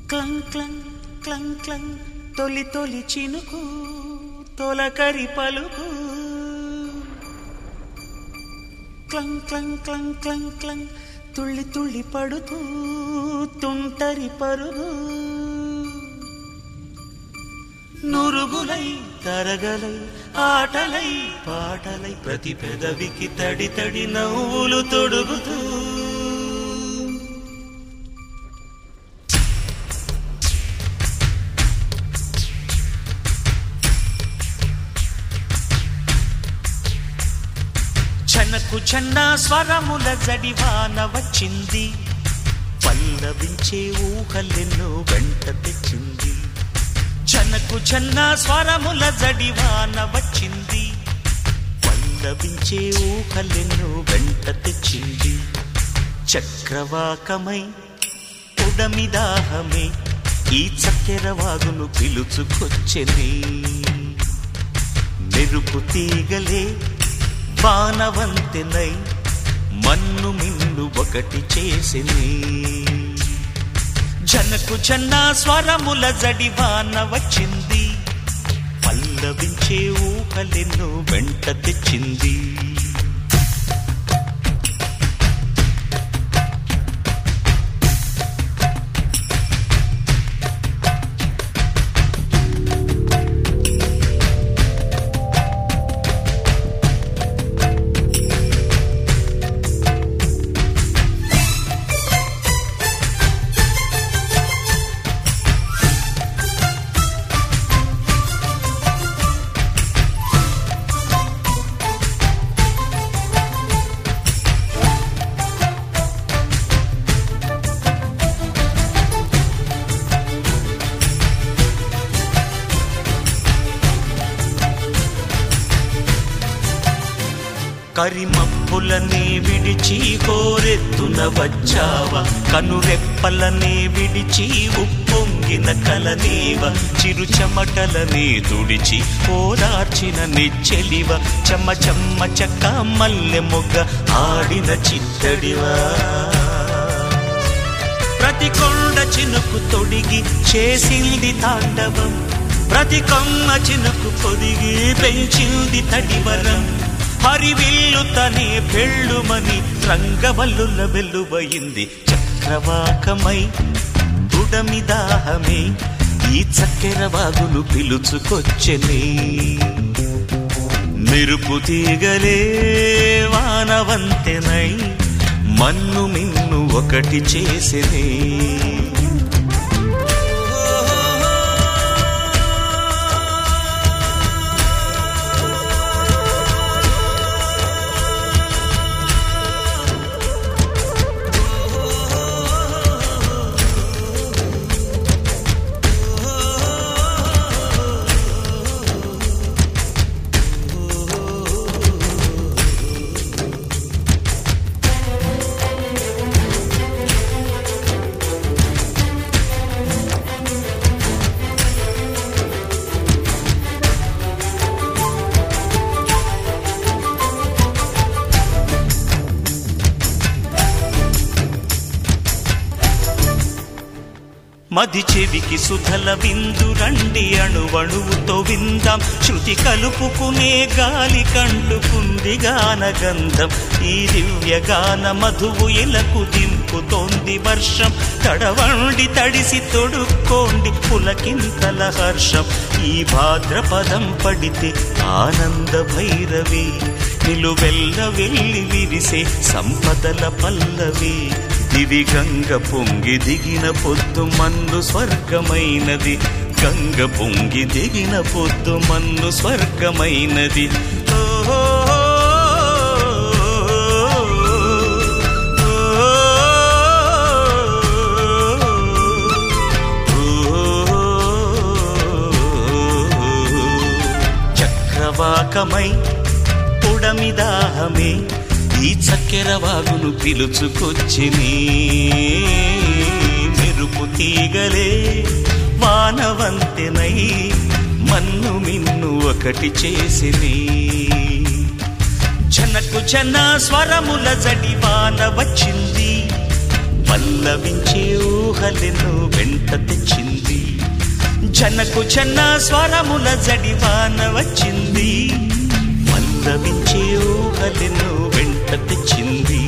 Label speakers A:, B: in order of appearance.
A: clang క్లంగ్ క్లంగ్ clang తొలి తొలి చినుకు తొలకరి పలుకు క్లంగ్ క్లంగ్ క్లంగ్ క్లంగ్ క్లంగ్ తుళ్ళి తుళ్ళి పడుతూ తుంటరి పరుగు నురుగులై తరగలై ఆటలై పాటలై ప్రతి పెదవికి తడి తడి నవ్వులు తొడుగుతూ చనకు చన్న స్వరముల జడివాన వచ్చింది పల్లవించే ఊహలెన్నో వెంట తెచ్చింది చనకు చన్న స్వరముల జడివాన వచ్చింది పల్లవించే ఊహలెన్నో వెంట తెచ్చింది చక్రవాకమై ఉడమిదాహమే ఈ చక్కెర వాగును పిలుచుకొచ్చెని మెరుపు తీగలే వానవంతెనై మన్ను మిన్ను ఒకటి చేసిని జనకు జన్న స్వరముల జడివాన వచ్చింది పల్లవించే ఊహలెన్నో వెంట తెచ్చింది కరిమప్పులనే విడిచి కోరెత్తున వచ్చావా కనురెప్పలనే విడిచి ఉప్పొంగిన కలనీవ చిరు చెమటలనే తుడిచి ఓదార్చిన నిచ్చెలివ చెమ్మ చెమ్మ చక్క మల్లె మొగ్గ ఆడిన చిత్తడివా ప్రతి కొండ చినుకు తొడిగి చేసింది తాండవం ప్రతి కొమ్మ చినుకు పొదిగి పెంచింది తడివరం హరివిల్లు తనే పెళ్ళుమని రంగవల్లుల వెల్లువయింది చక్రవాకమై ఉడమిదాహమే ఈ చక్కెర వాగులు పిలుచుకొచ్చెని మెరుపు తీగలే వానవంతెనై మన్ను మిన్ను ఒకటి చేసినే మది చెవికి సుధల విందు రండి అణువణువుతో విందాం శృతి కలుపుకునే గాలి కంటుకుంది గాన గంధం ఈ దివ్య గాన మధువు ఇలకు దింపుతోంది వర్షం తడవండి తడిసి తొడుక్కోండి పులకింతల హర్షం ఈ భాద్రపదం పడితే ఆనంద భైరవి నిలువెల్ల వెళ్ళి విరిసే సంపదల పల్లవి దివి గంగ పొంగి దిగిన పొద్దు మన్ను స్వర్గమైనది గంగ పొంగి దిగిన పొద్దు మన్ను స్వర్గమైనది ఓహో చక్రవాకమై పుడమిదాహమే ఈ చక్కెర వాగును పిలుచుకొచ్చిని మెరుపు తీగలే వానవంతెనై మన్ను మిన్ను ఒకటి చేసిని జనకు జన స్వరముల జడివాన వచ్చింది పల్లవించే ఊహలెన్నో వెంట తెచ్చింది జనకు జన స్వరముల జడివాన వచ్చింది పల్లవించే ఊహలెన్నో వెంట తెచ్చింది